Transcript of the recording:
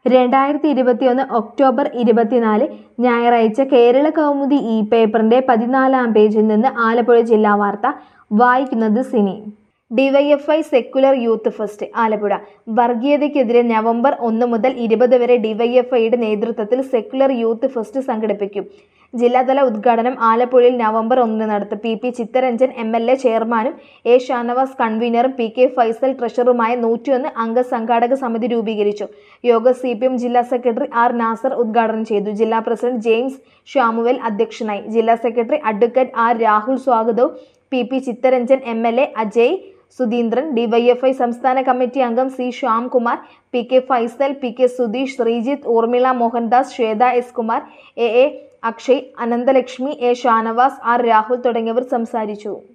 രണ്ടായിരത്തി ഇരുപത്തിയൊന്ന് ഒക്ടോബർ ഇരുപത്തിനാല് ഞായറാഴ്ച കേരള കൗമുദി ഇ പേപ്പറിന്റെ പതിനാലാം പേജിൽ നിന്ന് ആലപ്പുഴ ജില്ലാ വാർത്ത വായിക്കുന്നത് Sini DYFI secular youth fest Alappuzha വർഗീയതയ്ക്കെതിരെ നവംബർ ഒന്ന് മുതൽ ഇരുപത് വരെ ഡിവൈഎഫ്ഐയുടെ നേതൃത്വത്തിൽ സെക്കുലർ യൂത്ത് ഫെസ്റ്റ് സംഘടിപ്പിക്കും ജില്ലാതല ഉദ്ഘാടനം ആലപ്പുഴയിൽ നവംബർ ഒന്നിന് നടത്തും P P Chittaranjan M L A ചെയർമാനും എ ഷാനവാസ് കൺവീനറും പി കെ ഫൈസൽ ട്രഷററുമായ നൂറ്റിയൊന്ന് അംഗ സംഘാടക സമിതി രൂപീകരിച്ചു യോഗ സി പി എം ജില്ലാ സെക്രട്ടറി ആർ നാസർ ഉദ്ഘാടനം ചെയ്തു ജില്ലാ പ്രസിഡന്റ് ജെയിംസ് ഷാമുവൽ അധ്യക്ഷനായി ജില്ലാ സെക്രട്ടറി അഡ്വക്കേറ്റ് ആർ രാഹുൽ സ്വാഗതവും P P Chittaranjan M L A Ajay Sudheendran DYFI സംസ്ഥാന കമ്മിറ്റി അംഗം C Shyamkumar P K Faisal P K Sudheesh Sreejith Urmila Mohandas Shweta S Kumar A A Akshay Ananthalakshmi A Shanavas R Rahul തുടങ്ങിയവർ സംസാരിച്ചു